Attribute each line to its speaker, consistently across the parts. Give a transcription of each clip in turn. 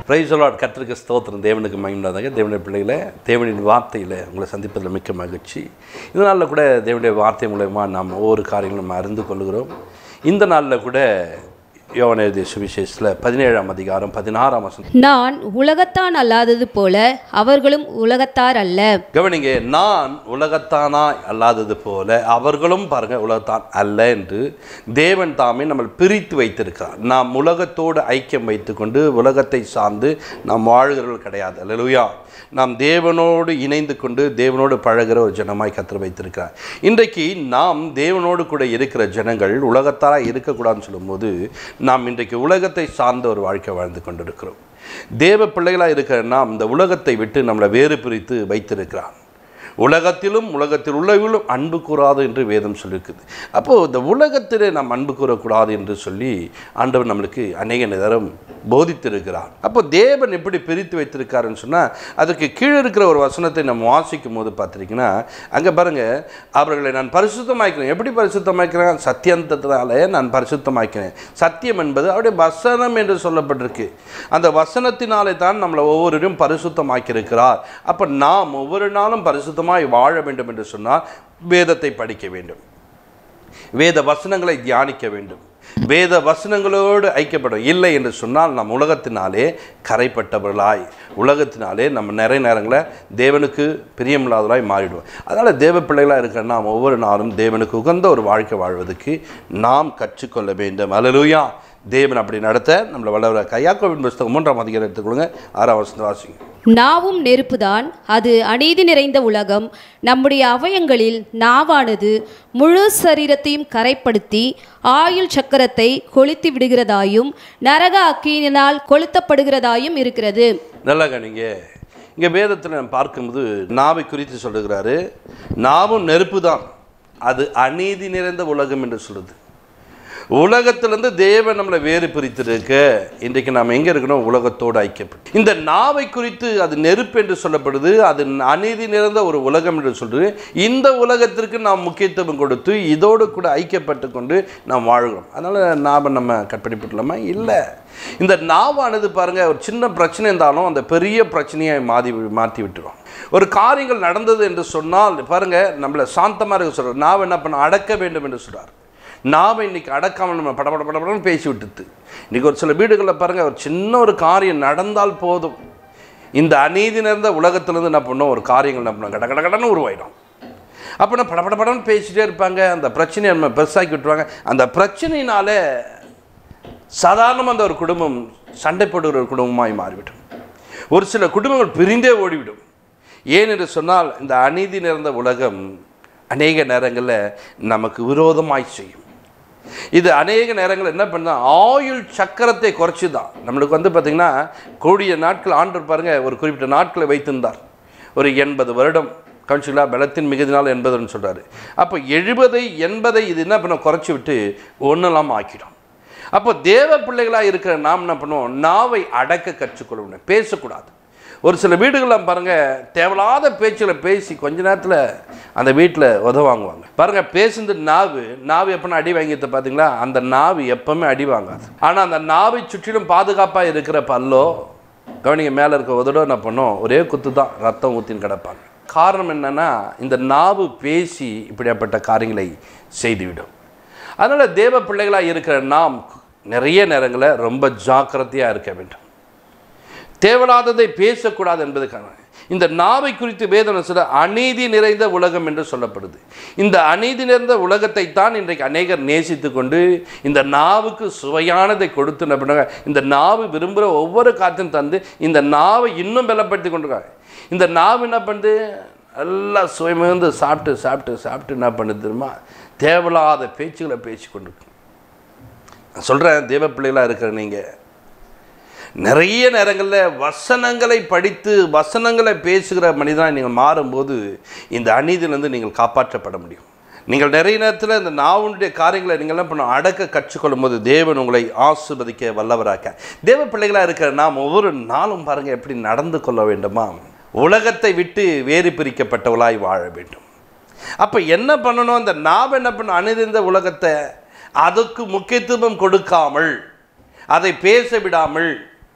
Speaker 1: Price Lord கர்த்தருக்கு ஸ்தோத்திரம் தேவனுக்கு மகிழ்ந்தாங்க தேவனுடைய பிள்ளைகளை தேவனின் வார்த்தையில் உங்களை சந்திப்பதில் மிக்க மகிழ்ச்சி இதனால் கூட தேவனுடைய வார்த்தை மூலயமா நாம் ஒவ்வொரு காரியங்களும் நம்ம அறிந்து கொள்கிறோம் இந்த நாளில் கூட யோவன எழுதிய சுவிசேஷத்தில் பதினேழாம் அதிகாரம் பதினாறாம் வசனம்
Speaker 2: நான் உலகத்தான் அல்லாதது போல அவர்களும் உலகத்தார் அல்ல
Speaker 1: கவனிங்க நான் உலகத்தானாய் அல்லாதது போல அவர்களும் பாருங்க உலகத்தான் அல்ல என்று தேவன் தாமே நம்மை பிரித்து வைத்திருக்கிறார் நாம் உலகத்தோடு ஐக்கியம் வைத்துக்கொண்டு உலகத்தை சார்ந்து நாம் வாழ்கிறவர்கள் கிடையாது அல்லேலூயா நாம் தேவனோடு இணைந்து கொண்டு தேவனோடு பழகிற ஒரு ஜனமாய் கத்திர வைத்திருக்கிறார் இன்றைக்கு நாம் தேவனோடு கூட இருக்கிற ஜனங்கள் உலகத்தாராக இருக்கக்கூடாதுன்னு சொல்லும்போது நாம் இன்றைக்கு உலகத்தை சார்ந்த ஒரு வாழ்க்கை வாழ்ந்து கொண்டிருக்கிறோம் தேவ பிள்ளைகளாக இருக்கிற நாம் இந்த உலகத்தை விட்டு நம்மளை வேறு பிரித்து வைத்திருக்கிறான் உலகத்திலும் உலகத்தில் உள்ளவர்களும் அன்பு கூறாது என்று வேதம் சொல்லியிருக்குது அப்போது இந்த உலகத்திலே நாம் அன்பு கூறக்கூடாது என்று சொல்லி ஆண்டவர் நம்மளுக்கு அநேக நேரம் போதித்திருக்கிறார் அப்போ தேவன் எப்படி பிரித்து வைத்திருக்காருன்னு சொன்னால் அதுக்கு கீழே இருக்கிற ஒரு வசனத்தை நம்ம வாசிக்கும் போது பார்த்துருக்கீங்கன்னா அங்கே பாருங்கள் அவர்களை நான் பரிசுத்தமாக்கிறேன் எப்படி பரிசுத்தமாக்கிறேன் சத்தியந்தத்தினாலே நான் பரிசுத்தமாக்கிறேன் சத்தியம் என்பது அவருடைய வசனம் என்று சொல்லப்பட்டிருக்கு அந்த வசனத்தினாலே தான் நம்மளை ஒவ்வொருவரும் பரிசுத்தமாக்கியிருக்கிறார் அப்போ நாம் ஒவ்வொரு நாளும் பரிசுத்தமாய் வாழ வேண்டும் என்று சொன்னால் வேதத்தை படிக்க வேண்டும் வேத வசனங்களை தியானிக்க வேண்டும் வேத வசனங்களோடு ஐக்கியப்படும் இல்லை என்று சொன்னால் நம் உலகத்தினாலே கரைப்பட்டவர்களாய் உலகத்தினாலே நம்ம நிறைய நேரங்களில் தேவனுக்கு பிரியமில்லாதவர்களாய் மாறிடுவோம் அதனால் தேவ பிள்ளைகளாக இருக்கிற நாம் ஒவ்வொரு நாளும் தேவனுக்கு உகந்த ஒரு வாழ்க்கை வாழ்வதற்கு நாம் கற்றுக்கொள்ள வேண்டும் அலலுயா தேவன் அப்படி நடத்த நம்மளை வளர கையாக்கோவின் புஸ்தகம் மூன்றாம் அதிகாரம் எடுத்துக்கொள்ளுங்க ஆறாம் வருஷம் வாசிங்க
Speaker 2: நாவும் நெருப்புதான் அது அநீதி நிறைந்த உலகம் நம்முடைய அவயங்களில் நாவானது முழு சரீரத்தையும் கரைப்படுத்தி ஆயுள் சக்கரத்தை கொளுத்தி விடுகிறதாயும் நரக அக்கியினால் கொளுத்தப்படுகிறதாயும் இருக்கிறது
Speaker 1: நல்லா கணிங்க இங்கே வேதத்தில் நம்ம பார்க்கும்போது நாவை குறித்து சொல்லுகிறாரு நாவும் நெருப்பு தான் அது அநீதி நிறைந்த உலகம் என்று சொல்லுது உலகத்திலிருந்து தேவன் நம்மளை வேறு பிரித்திருக்க இன்றைக்கு நாம் எங்கே இருக்கணும் உலகத்தோடு ஐக்கியப்பட்டு இந்த நாவை குறித்து அது நெருப்பு என்று சொல்லப்படுது அது அநீதி நிறைந்த ஒரு உலகம் என்று சொல்றது இந்த உலகத்திற்கு நாம் முக்கியத்துவம் கொடுத்து இதோடு கூட ஐக்கியப்பட்டு கொண்டு நாம் வாழ்கிறோம் அதனால் நாவை நம்ம கற்பனைப்பட்டுலாமா இல்லை இந்த நாவானது பாருங்க ஒரு சின்ன பிரச்சனை இருந்தாலும் அந்த பெரிய பிரச்சனையை மாற்றி மாற்றி விட்டுரும் ஒரு காரியங்கள் நடந்தது என்று சொன்னால் பாருங்க நம்மளை சாந்தமாக இருக்க சொல்கிறார் நாவை என்ன பண்ண அடக்க வேண்டும் என்று சொல்கிறார் நாம இன்னைக்கு அடக்காமல் நம்ம பட பட படப்படன்னு பேசி விட்டுது இன்னைக்கு ஒரு சில வீடுகளில் பாருங்கள் ஒரு சின்ன ஒரு காரியம் நடந்தால் போதும் இந்த அநீதி நிறைந்த உலகத்திலேருந்து என்ன பண்ணோம் ஒரு காரியங்கள் என்ன பண்ணோம் கட கட கடன்னு உருவாயிடும் அப்போ நான் பட பட படன்னு பேசிட்டே இருப்பாங்க அந்த பிரச்சனையை நம்ம பெருசாக்கி விட்டுருவாங்க அந்த பிரச்சனையினாலே சாதாரணமாக அந்த ஒரு குடும்பம் சண்டை போடுகிற ஒரு குடும்பமாய் மாறிவிடும் ஒரு சில குடும்பங்கள் பிரிந்தே ஓடிவிடும் ஏன் என்று சொன்னால் இந்த அநீதி நிறைந்த உலகம் அநேக நேரங்களில் நமக்கு விரோதமாய் செய்யும் இது அநேக நேரங்கள் என்ன பண்ணால் ஆயுள் சக்கரத்தை குறைச்சி தான் நம்மளுக்கு வந்து பார்த்திங்கன்னா கூடிய நாட்கள் ஆண்டு பாருங்க ஒரு குறிப்பிட்ட நாட்களை வைத்திருந்தார் ஒரு எண்பது வருடம் கவுன்சிலா பலத்தின் மிகுதினால் எண்பதுன்னு சொல்கிறாரு அப்போ எழுபதை எண்பதை இது என்ன பண்ண குறைச்சி விட்டு ஒன்றெல்லாம் ஆக்கிடும் அப்போ தேவ பிள்ளைகளாக இருக்கிற நாம் என்ன பண்ணுவோம் நாவை அடக்க கற்றுக்கொள்ளணும் பேசக்கூடாது ஒரு சில வீடுகளில் பாருங்கள் தேவையில்லாத பேச்சுகளை பேசி கொஞ்ச நேரத்தில் அந்த வீட்டில் உதவாங்குவாங்க பாருங்கள் பேசுனது நாவு நாவு எப்போனா அடி வாங்கியது பார்த்தீங்களா அந்த நாவு எப்பவுமே அடி வாங்காது ஆனால் அந்த நாவை சுற்றிலும் பாதுகாப்பாக இருக்கிற பல்லோ கவனிங்க மேலே இருக்க உதடோ என்ன பண்ணும் ஒரே குத்து தான் ரத்தம் ஊற்றின்னு கிடப்பாங்க காரணம் என்னென்னா இந்த நாவு பேசி இப்படியாப்பட்ட காரியங்களை செய்துவிடும் அதனால் தேவ பிள்ளைகளாக இருக்கிற நாம் நிறைய நேரங்களில் ரொம்ப ஜாக்கிரதையாக இருக்க வேண்டும் தேவையில்லாததை பேசக்கூடாது என்பதுக்கான இந்த நாவை குறித்து வேதனை சொல்ல அநீதி நிறைந்த உலகம் என்று சொல்லப்படுது இந்த அநீதி நிறைந்த உலகத்தை தான் இன்றைக்கு அநேகர் நேசித்து கொண்டு இந்த நாவுக்கு சுவையானதை கொடுத்து என்ன பண்ணுறாங்க இந்த நாவு விரும்புகிற ஒவ்வொரு காற்றையும் தந்து இந்த நாவை இன்னும் பலப்படுத்தி கொண்டிருக்காங்க இந்த நாவு என்ன பண்ணுது எல்லாம் சுவை மிகுந்து சாப்பிட்டு சாப்பிட்டு சாப்பிட்டு என்ன பண்ணுது தெரியுமா தேவையில்லாத பேச்சுகளை பேசி கொண்டிருக்கு நான் சொல்கிறேன் தேவ பிள்ளைகளாக இருக்கிற நீங்கள் நிறைய நேரங்களில் வசனங்களை படித்து வசனங்களை பேசுகிற மனிதனாக நீங்கள் மாறும்போது இந்த அநீதியிலிருந்து நீங்கள் காப்பாற்றப்பட முடியும் நீங்கள் நிறைய நேரத்தில் இந்த நாவுடைய காரியங்களை நீங்கள் என்ன பண்ண அடக்க கற்றுக்கொள்ளும் போது தேவன் உங்களை ஆசிர்வதிக்க வல்லவராக்க தேவ பிள்ளைகளாக இருக்கிற நாம் ஒவ்வொரு நாளும் பாருங்கள் எப்படி நடந்து கொள்ள வேண்டுமா உலகத்தை விட்டு வேறு பிரிக்கப்பட்டவளாய் வாழ வேண்டும் அப்போ என்ன பண்ணணும் அந்த நாம் என்ன பண்ண அணிந்த உலகத்தை அதுக்கு முக்கியத்துவம் கொடுக்காமல் அதை பேச விடாமல்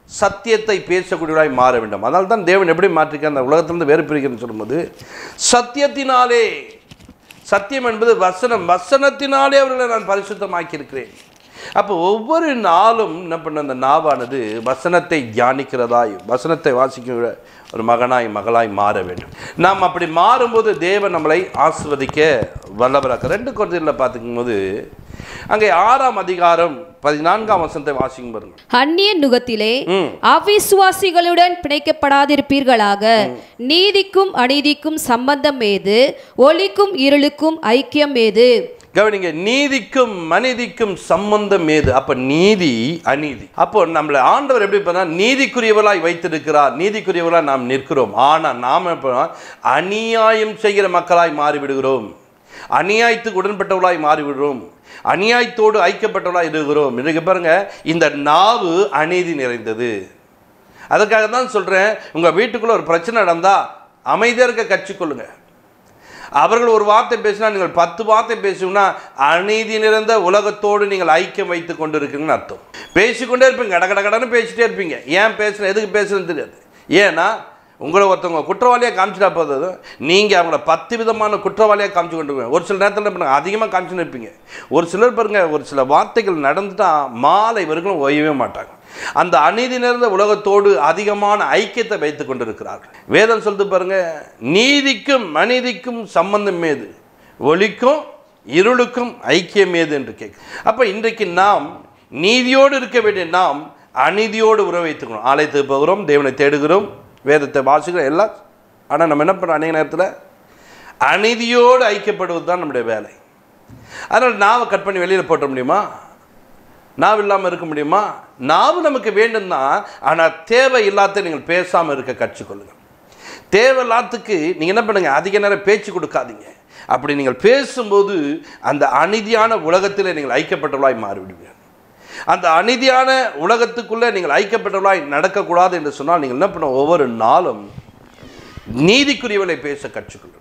Speaker 1: சத்தியத்தை பேசக்கூடியவராய் மாற வேண்டும் அதனால தான் தேவன் எப்படி மாற்றிக்க அந்த உலகத்திலிருந்து வேறு பிரிக்கிறேன்னு சொல்லும்போது சத்தியத்தினாலே சத்தியம் என்பது வசனம் வசனத்தினாலே அவர்களை நான் பரிசுத்தமாக்கி இருக்கிறேன் அப்போ ஒவ்வொரு நாளும் என்ன பண்ண அந்த நாவானது வசனத்தை தியானிக்கிறதாய் வசனத்தை வாசிக்கிற ஒரு மகனாய் மகளாய் மாற வேண்டும் நாம் அப்படி மாறும்போது தேவன் நம்மளை ஆசிர்வதிக்க வல்லவராக்க ரெண்டு குழந்தைகளில் பார்த்துக்கும் போது அங்கே ஆறாம் அதிகாரம் பதினான்காம் வசனத்தை வாசிக்கும் பாருங்க
Speaker 2: அந்நிய நுகத்திலே
Speaker 1: ம்
Speaker 2: அவிசுவாசிகளுடன் பிணைக்கப்படாதிருப்பீர்களாக நீதிக்கும் அநீதிக்கும் சம்பந்தம் ஏது ஒளிக்கும் இருளுக்கும் ஐக்கியம் ஏது
Speaker 1: கவனிங்க நீதிக்கும் மனிதிக்கும் சம்பந்தம் ஏது அப்ப நீதி அநீதி அப்போ நம்மளை ஆண்டவர் எப்படி பண்ணா நீதிக்குரியவர்களாய் வைத்திருக்கிறார் நீதிக்குரியவர்களாய் நாம் நிற்கிறோம் ஆனா நாம எப்ப அநியாயம் செய்கிற மக்களாய் மாறிவிடுகிறோம் அநியாயத்துக்கு உடன்பட்டவர்களாய் மாறிவிடுகிறோம் அநியாயத்தோடு ஐக்கியப்பட்டவர்களாய் இருக்கிறோம் இன்றைக்கு பாருங்க இந்த நாவு அநீதி நிறைந்தது அதுக்காக தான் சொல்றேன் உங்க வீட்டுக்குள்ள ஒரு பிரச்சனை நடந்தா அமைதியா இருக்க கற்றுக்கொள்ளுங்க அவர்கள் ஒரு வார்த்தை பேசினா நீங்கள் பத்து வார்த்தை பேசுனா அநீதி நிறைந்த உலகத்தோடு நீங்கள் ஐக்கியம் வைத்து கொண்டு இருக்கீங்கன்னு அர்த்தம் பேசிக்கொண்டே இருப்பீங்க கட கட கடன்னு பேசிட்டே இருப்பீங்க ஏன் பேசுன எதுக்கு பேசுறதுன்னு தெரியாது ஏன்னா உங்களை ஒருத்தவங்க குற்றவாளியாக காமிச்சிட்டா போதும் நீங்கள் அவங்கள பத்து விதமான குற்றவாளியாக காமிச்சு கொண்டு இருப்பீங்க. ஒரு சில நேரத்தில் என்ன பண்ணுங்க அதிகமாக காமிச்சுன்னு இருப்பீங்க ஒரு சிலர் பாருங்க ஒரு சில வார்த்தைகள் நடந்துட்டா மாலை வரைக்கும் ஓயவே மாட்டாங்க அந்த அநீதி நிறைந்த உலகத்தோடு அதிகமான ஐக்கியத்தை வைத்து கொண்டிருக்கிறார்கள் வேதம் சொல்லுது பாருங்க நீதிக்கும் அநீதிக்கும் சம்பந்தம் ஏது ஒளிக்கும் இருளுக்கும் ஐக்கியம் ஏது என்று கேட்கு அப்போ இன்றைக்கு நாம் நீதியோடு இருக்க வேண்டிய நாம் அநீதியோடு உறவு வைத்துக்கணும் ஆலயத்துக்கு போகிறோம் தேவனை தேடுகிறோம் வேதத்தை வாசிக்கிறோம் எல்லாம் ஆனால் நம்ம என்ன பண்ணுறோம் அநேக நேரத்தில் அநீதியோடு ஐக்கியப்படுவது தான் நம்முடைய வேலை அதனால் நாவை கட் பண்ணி வெளியில் போட்ட முடியுமா நாவு இல்லாமல் இருக்க முடியுமா நாவு நமக்கு வேண்டும் தான் ஆனால் தேவை இல்லாத நீங்கள் பேசாமல் இருக்க கற்றுக்கொள்ளுங்கள் தேவையில்லாத்துக்கு நீங்கள் என்ன பண்ணுங்க அதிக நேரம் பேச்சு கொடுக்காதீங்க அப்படி நீங்கள் பேசும்போது அந்த அநீதியான உலகத்தில் நீங்கள் ஐக்கியப்பட்டவளாய் மாறிவிடுவீர்கள் அந்த அநீதியான உலகத்துக்குள்ளே நீங்கள் ஐக்கியப்பட்டவளாய் நடக்கக்கூடாது என்று சொன்னால் நீங்கள் என்ன பண்ண ஒவ்வொரு நாளும் நீதிக்குரியவளை பேச கற்றுக்கொள்ளுங்கள்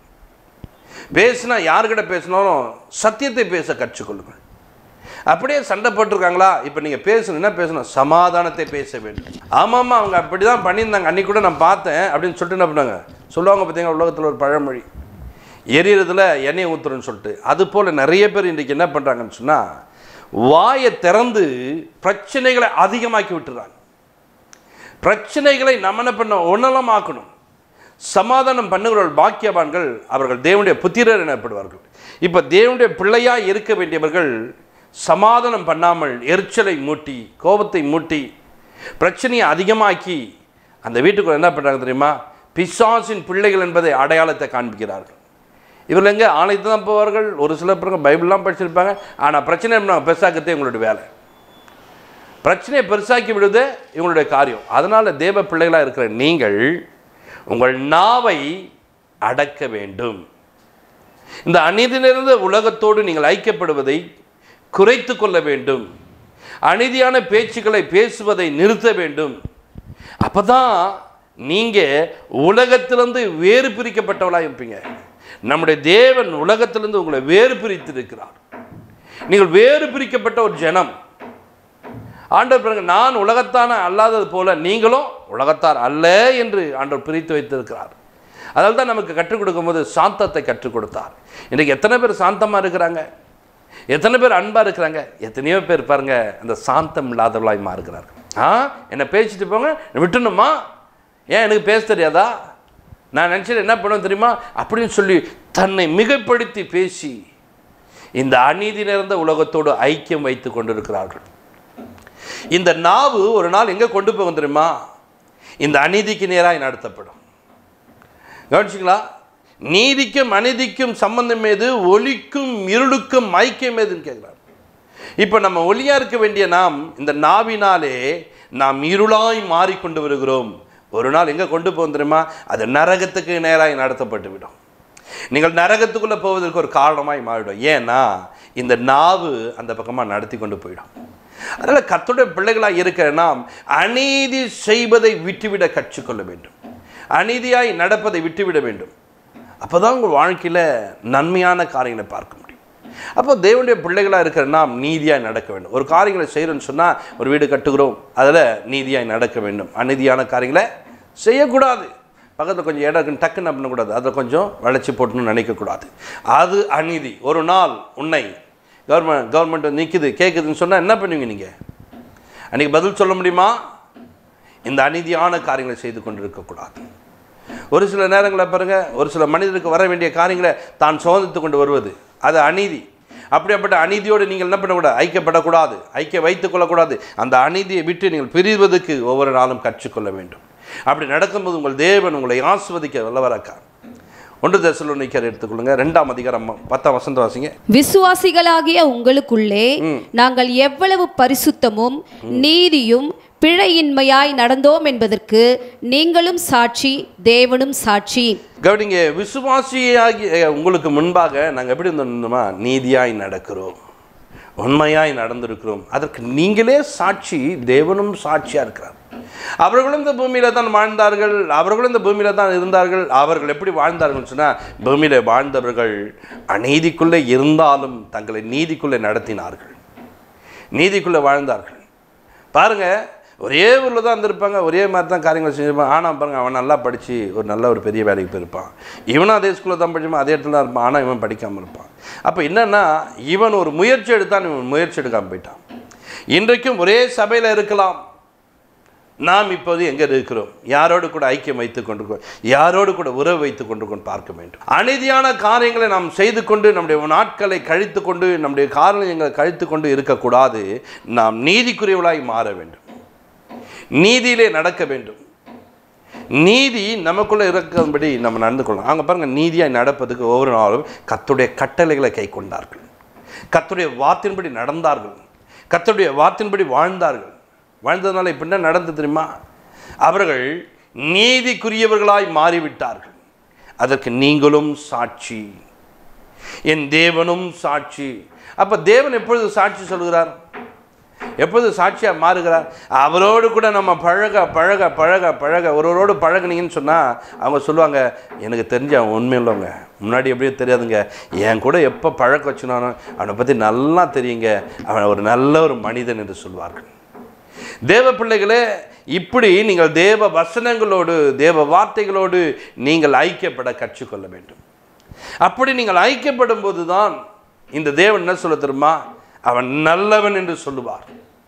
Speaker 1: பேசினா யாருக்கிட்ட பேசினாலும் சத்தியத்தை பேச கற்றுக்கொள்ளுங்கள் அப்படியே சண்டை போட்டிருக்காங்களா இப்போ நீங்கள் பேசணும் என்ன பேசணும் சமாதானத்தை பேச வேண்டும் ஆமாம்மா அவங்க அப்படி தான் பண்ணியிருந்தாங்க அன்னைக்கு கூட நான் பார்த்தேன் அப்படின்னு சொல்லிட்டு என்ன பண்ணாங்க சொல்லுவாங்க பார்த்தீங்கன்னா உலகத்தில் ஒரு பழமொழி எரியறதுல எண்ணெய் ஊற்றுறன்னு சொல்லிட்டு அது போல் நிறைய பேர் இன்றைக்கி என்ன பண்ணுறாங்கன்னு சொன்னால் வாயை திறந்து பிரச்சனைகளை அதிகமாக்கி விட்டுறாங்க பிரச்சனைகளை நம்ம என்ன பண்ண ஒன்னலமாக்கணும் சமாதானம் பண்ணுகிறவர்கள் பாக்கியவான்கள் அவர்கள் தேவனுடைய புத்திரர் எனப்படுவார்கள் இப்போ தேவனுடைய பிள்ளையாக இருக்க வேண்டியவர்கள் சமாதானம் பண்ணாமல் எரிச்சலை மூட்டி கோபத்தை மூட்டி பிரச்சனையை அதிகமாக்கி அந்த வீட்டுக்குள்ள என்ன பண்ணுறாங்க தெரியுமா பிசாசின் பிள்ளைகள் என்பதை அடையாளத்தை காண்பிக்கிறார்கள் இவர்கள் எங்கே ஆலயத்தை தான் போவார்கள் ஒரு சில பேருங்க பைபிள்லாம் படிச்சிருப்பாங்க ஆனால் பிரச்சனை என்ன பெருசாக்கத்தே இவங்களுடைய வேலை பிரச்சனையை பெருசாக்கி விடுவதே இவங்களுடைய காரியம் அதனால் தேவ பிள்ளைகளாக இருக்கிற நீங்கள் உங்கள் நாவை அடக்க வேண்டும் இந்த அநீதி நிறைந்த உலகத்தோடு நீங்கள் ஐக்கியப்படுவதை குறைத்து கொள்ள வேண்டும் அநீதியான பேச்சுக்களை பேசுவதை நிறுத்த வேண்டும் அப்பதான் நீங்க உலகத்திலிருந்து வேறு பிரிக்கப்பட்டவளாக இருப்பீங்க நம்முடைய தேவன் உலகத்திலிருந்து உங்களை வேறு பிரித்து இருக்கிறார் நீங்கள் வேறு பிரிக்கப்பட்ட ஒரு ஜனம் ஆண்டவர் பிறகு நான் உலகத்தான அல்லாதது போல நீங்களும் உலகத்தார் அல்ல என்று ஆண்டவர் பிரித்து வைத்திருக்கிறார் அதனால தான் நமக்கு கற்றுக் கொடுக்கும்போது சாந்தத்தை கற்றுக் கொடுத்தார் இன்றைக்கு எத்தனை பேர் சாந்தமாக இருக்கிறாங்க எத்தனை பேர் அன்பாக இருக்கிறாங்க எத்தனையோ பேர் பாருங்க அந்த சாந்தம் இல்லாதவர்களாய் மாறுகிறார்கள் ஆ என்ன பேசிட்டு போங்க விட்டுணுமா ஏன் எனக்கு பேச தெரியாதா நான் நினச்சது என்ன பண்ணுவேன் தெரியுமா அப்படின்னு சொல்லி தன்னை மிகைப்படுத்தி பேசி இந்த அநீதி நிறைந்த உலகத்தோடு ஐக்கியம் வைத்து கொண்டிருக்கிறார்கள் இந்த நாவு ஒரு நாள் எங்கே கொண்டு போகும் தெரியுமா இந்த அநீதிக்கு நேராக நடத்தப்படும் கவனிச்சிங்களா நீதிக்கும் அநீதிக்கும் சம்பந்தம் ஏது ஒளிக்கும் இருளுக்கும் ஐக்கியம் ஏதுன்னு கேட்குறார் இப்போ நம்ம ஒளியாக இருக்க வேண்டிய நாம் இந்த நாவினாலே நாம் இருளாய் மாறிக்கொண்டு வருகிறோம் ஒரு நாள் எங்கே கொண்டு போகும் தெரியுமா அது நரகத்துக்கு நேராக நடத்தப்பட்டு விடும் நீங்கள் நரகத்துக்குள்ளே போவதற்கு ஒரு காரணமாய் மாறிடும் ஏன்னா இந்த நாவு அந்த பக்கமாக நடத்தி கொண்டு போயிடும் அதனால் கத்துடைய பிள்ளைகளாக இருக்கிற நாம் அநீதி செய்வதை விட்டுவிட கற்றுக்கொள்ள வேண்டும் அநீதியாய் நடப்பதை விட்டுவிட வேண்டும் அப்போ தான் உங்கள் வாழ்க்கையில் நன்மையான காரியங்களை பார்க்க முடியும் அப்போ தேவனுடைய பிள்ளைகளாக இருக்கிற நாம் நீதியாய் நடக்க வேண்டும் ஒரு காரியங்களை செய்கிறோன்னு சொன்னால் ஒரு வீடு கட்டுகிறோம் அதில் நீதியாய் நடக்க வேண்டும் அநீதியான காரியங்களை செய்யக்கூடாது பக்கத்தில் கொஞ்சம் இடம் இருக்குன்னு டக்குன்னு பண்ணக்கூடாது அதை கொஞ்சம் வளைச்சி போட்டணும்னு நினைக்கக்கூடாது அது அநீதி ஒரு நாள் உன்னை கவர்மெண்ட் கவர்மெண்ட் நிற்குது கேட்குதுன்னு சொன்னால் என்ன பண்ணுவீங்க நீங்கள் அன்றைக்கி பதில் சொல்ல முடியுமா இந்த அநீதியான காரியங்களை செய்து கொண்டு இருக்கக்கூடாது ஒரு சில நேரங்களில் பாருங்கள் ஒரு சில மனிதருக்கு வர வேண்டிய காரியங்களை தான் சுதந்தித்து கொண்டு வருவது அது அநீதி அப்படியாப்பட்ட அநீதியோடு நீங்கள் என்ன பண்ணக்கூடாது ஐக்கியப்படக்கூடாது ஐக்கிய வைத்துக் கொள்ளக்கூடாது அந்த அநீதியை விட்டு நீங்கள் பிரிவதற்கு ஒவ்வொரு நாளும் கற்றுக்கொள்ள வேண்டும் அப்படி நடக்கும்போது உங்கள் தேவன் உங்களை ஆஸ்வதிக்க வல்லவராக்கா ஒன்று தசலோனிக்கர் எடுத்துக்கொள்ளுங்க ரெண்டாம் அதிகாரம் பத்தாம் வசந்த வாசிங்க
Speaker 2: விசுவாசிகளாகிய உங்களுக்குள்ளே நாங்கள் எவ்வளவு பரிசுத்தமும் நீதியும் பிழையின்மையாய் நடந்தோம் என்பதற்கு நீங்களும் சாட்சி தேவனும் சாட்சி
Speaker 1: கவனிங்க விசுவாசியாகிய உங்களுக்கு முன்பாக நாங்கள் எப்படி இருந்தோம்னா நீதியாய் நடக்கிறோம் உண்மையாய் நடந்திருக்கிறோம் அதற்கு நீங்களே சாட்சி தேவனும் சாட்சியாக இருக்கிறார் அவர்களும் இந்த பூமியில தான் வாழ்ந்தார்கள் அவர்களும் இந்த பூமியில தான் இருந்தார்கள் அவர்கள் எப்படி வாழ்ந்தார்கள் சொன்னால் பூமியில வாழ்ந்தவர்கள் அநீதிக்குள்ளே இருந்தாலும் தங்களை நீதிக்குள்ளே நடத்தினார்கள் நீதிக்குள்ளே வாழ்ந்தார்கள் பாருங்க ஒரே ஊரில் தான் இருந்திருப்பாங்க ஒரே மாதிரி தான் காரியங்கள் செஞ்சிருப்பாங்க ஆனால் பாருங்க அவன் நல்லா படித்து ஒரு நல்ல ஒரு பெரிய வேலைக்கு போயிருப்பான் இவனும் அதே ஸ்கூலில் தான் படிச்சுமா அதே இடத்துல தான் இருப்பான் ஆனால் இவன் படிக்காமல் இருப்பான் அப்போ என்னன்னா இவன் ஒரு முயற்சி எடுத்தான் இவன் முயற்சி எடுக்காமல் போயிட்டான் இன்றைக்கும் ஒரே சபையில் இருக்கலாம் நாம் இப்போது எங்கே இருக்கிறோம் யாரோடு கூட ஐக்கியம் வைத்துக் கொண்டிருக்கோம் யாரோடு கூட உறவு வைத்துக் கொண்டிருக்கோம் பார்க்க வேண்டும் அநீதியான காரியங்களை நாம் செய்து கொண்டு நம்முடைய நாட்களை கழித்து கொண்டு நம்முடைய காரியங்களை கழித்து கொண்டு இருக்கக்கூடாது நாம் நீதிக்குரியவளாய் மாற வேண்டும் நீதியிலே நடக்க வேண்டும் நீதி நமக்குள்ளே இருக்கிறபடி நம்ம நடந்து கொள்ளலாம் அங்கே பாருங்கள் நீதியாய் நடப்பதுக்கு ஒவ்வொரு நாளும் கத்துடைய கட்டளைகளை கை கொண்டார்கள் கத்துடைய வார்த்தையின்படி நடந்தார்கள் கத்துடைய வார்த்தையின்படி வாழ்ந்தார்கள் வாழ்ந்ததுனால இப்போ என்ன நடந்து தெரியுமா அவர்கள் நீதிக்குரியவர்களாய் மாறிவிட்டார்கள் அதற்கு நீங்களும் சாட்சி என் தேவனும் சாட்சி அப்போ தேவன் எப்பொழுது சாட்சி சொல்கிறார் எப்பொழுது சாட்சியாக மாறுகிறார் அவரோடு கூட நம்ம பழக பழக பழக பழக ஒருவரோடு பழகுனீங்கன்னு சொன்னால் அவங்க சொல்லுவாங்க எனக்கு தெரிஞ்ச அவன் உண்மையுள்ளவங்க முன்னாடி எப்படியோ தெரியாதுங்க என் கூட எப்போ பழக்க வச்சுனானோ அவனை பற்றி நல்லா தெரியுங்க அவன் ஒரு நல்ல ஒரு மனிதன் என்று சொல்வார்கள் தேவ பிள்ளைகளே இப்படி நீங்கள் தேவ வசனங்களோடு தேவ வார்த்தைகளோடு நீங்கள் ஐக்கியப்பட கற்றுக்கொள்ள வேண்டும் அப்படி நீங்கள் ஐக்கியப்படும் போது தான் இந்த தேவன் என்ன சொல்ல தெரியுமா அவன் நல்லவன் என்று சொல்லுவார்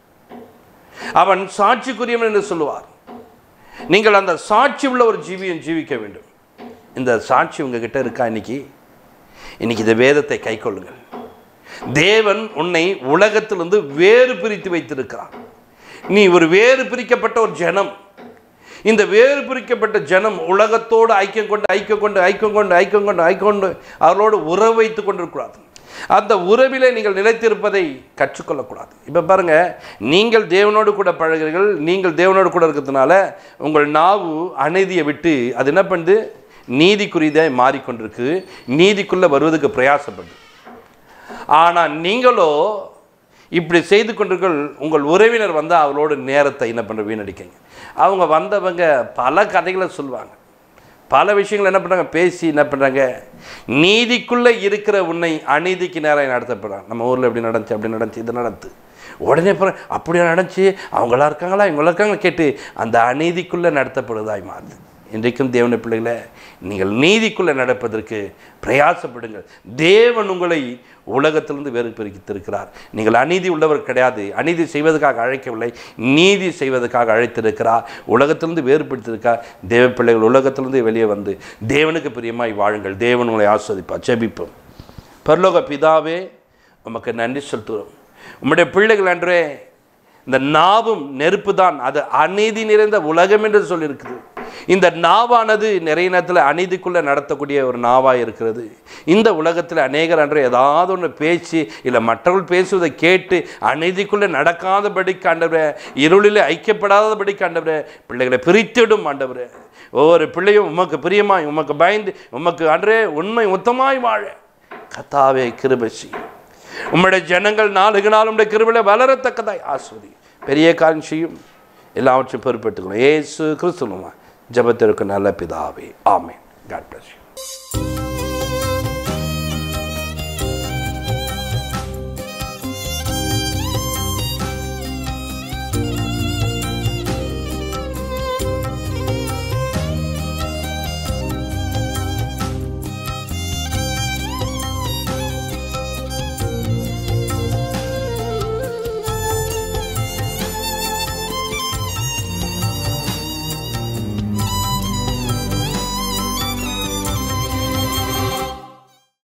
Speaker 1: அவன் சாட்சிக்குரியவன் என்று சொல்லுவார் நீங்கள் அந்த சாட்சி உள்ள ஒரு ஜீவியம் ஜீவிக்க வேண்டும் இந்த சாட்சி உங்ககிட்ட இருக்கா இன்னைக்கு இன்னைக்கு இந்த வேதத்தை கைக்கொள்ளுங்கள் தேவன் உன்னை உலகத்திலிருந்து வேறு பிரித்து வைத்திருக்கிறார் நீ ஒரு வேறு பிரிக்கப்பட்ட ஒரு ஜனம் இந்த வேறு பிரிக்கப்பட்ட ஜனம் உலகத்தோடு ஐக்கியம் கொண்டு ஐக்கியம் கொண்டு ஐக்கியம் கொண்டு ஐக்கியம் கொண்டு ஐக்கியம் கொண்டு அவர்களோடு உறவு வைத்து கொண்டிருக்கிறார் அந்த உறவிலே நீங்கள் நிலைத்திருப்பதை கற்றுக்கொள்ளக்கூடாது இப்போ பாருங்க நீங்கள் தேவனோடு கூட பழகிறீர்கள் நீங்கள் தேவனோடு கூட இருக்கிறதுனால உங்கள் நாவு அநீதியை விட்டு அது என்ன பண்ணுது நீதிக்குரியதாய் மாறிக்கொண்டிருக்கு நீதிக்குள்ளே வருவதற்கு பிரயாசப்படுது ஆனால் நீங்களோ இப்படி செய்து கொண்டீர்கள் உங்கள் உறவினர் வந்து அவளோட நேரத்தை என்ன பண்ணுற வீணடிக்கங்க அவங்க வந்தவங்க பல கதைகளை சொல்லுவாங்க பல விஷயங்கள் என்ன பண்ணுறாங்க பேசி என்ன பண்ணுறாங்க நீதிக்குள்ளே இருக்கிற உன்னை அநீதிக்கு நேரம் நடத்தப்படுறாங்க நம்ம ஊரில் எப்படி நடந்துச்சு அப்படி நடந்துச்சு இது நடந்து உடனே அப்புறம் அப்படியா நடந்துச்சு அவங்களா இருக்காங்களா இவங்களா இருக்காங்களா கேட்டு அந்த அநீதிக்குள்ளே நடத்தப்படுவதாய் மாறுது இன்றைக்கும் தேவன பிள்ளைகளை நீங்கள் நீதிக்குள்ளே நடப்பதற்கு பிரயாசப்படுங்கள் தேவன் உங்களை உலகத்திலிருந்து வேறு பிரித்திருக்கிறார் நீங்கள் அநீதி உள்ளவர் கிடையாது அநீதி செய்வதற்காக அழைக்கவில்லை நீதி செய்வதற்காக அழைத்திருக்கிறார் உலகத்திலிருந்து வேறுபடுத்திருக்கார் தேவ பிள்ளைகள் உலகத்திலிருந்து வெளியே வந்து தேவனுக்கு பிரியமாய் வாழுங்கள் தேவன் உங்களை ஆஸ்வதிப்பார் ஜெபிப்போம் பரலோக பிதாவே உமக்கு நன்றி செலுத்துகிறோம் உம்முடைய பிள்ளைகள் அன்றே இந்த நாவும் நெருப்பு தான் அது அநீதி நிறைந்த உலகம் என்று சொல்லியிருக்குது இந்த நாவானது நிறைய நேரத்தில் அநீதிக்குள்ளே நடத்தக்கூடிய ஒரு நாவாக இருக்கிறது இந்த உலகத்தில் அநேகர் அன்று ஏதாவது ஒன்று பேசி இல்லை மற்றவர்கள் பேசுவதை கேட்டு அநீதிக்குள்ளே நடக்காதபடிக்கு ஆண்டவரே இருளில் ஐக்கியப்படாதபடி ஆண்டவரே பிள்ளைகளை பிரித்திடும் ஆண்டவரே ஒவ்வொரு பிள்ளையும் உமக்கு பிரியமாய் உமக்கு பயந்து உமக்கு அன்றே உண்மை உத்தமாய் வாழ கத்தாவே கிருபசி உம்முடைய ஜனங்கள் நாளுக்கு நாள் உம்முடைய கிருபில வளரத்தக்கதாய் ஆஸ்வதி பெரிய காரியம் செய்யும் எல்லாவற்றையும் பொறுப்பெடுத்துக்கணும் ஏசு கிறிஸ்துவமா ஜபத்திற்கு நல்ல பிதாவே ஆமென் காட் பிளஸ் யூ